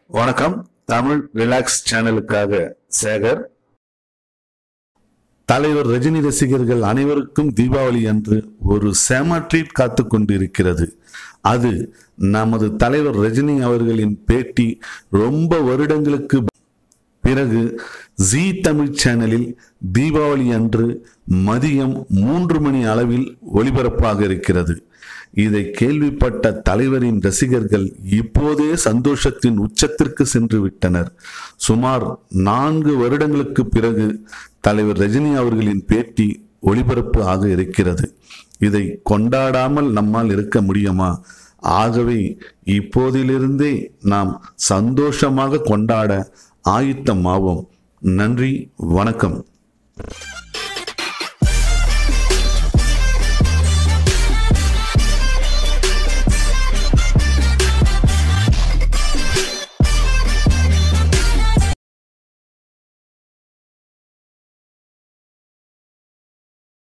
வணக்கம் தமிழ் ரிலாக்ஸ் சேனலுக்காக சேகர் தலைவர் ரஜினி ரசிகர்கள் அனைவருக்கும் தீபாவளி அன்று ஒரு செம ட்ரீட் காத்து கொண்டிருக்கிறது அது நமது தலைவர் ரஜினி அவர்களின் பேட்டி ரொம்ப வருடங்களுக்கு பிறகு ஜீ தமிழ் சேனலில் தீபாவளி அன்று மதியம் மூன்று மணி அளவில் ஒளிபரப்பாக இருக்கிறது இதை கேள்விப்பட்ட தலைவரின் ரசிகர்கள் இப்போதே சந்தோஷத்தின் உச்சத்திற்கு சென்று விட்டனர் சுமார் நான்கு வருடங்களுக்கு பிறகு தலைவர் ரஜினி அவர்களின் பேட்டி ஒளிபரப்பு ஆக இருக்கிறது இதை கொண்டாடாமல் நம்மால் இருக்க முடியுமா ஆகவே இப்போதிலிருந்தே நாம் சந்தோஷமாக கொண்டாட ஆயுத்தமாவோம் நன்றி வணக்கம்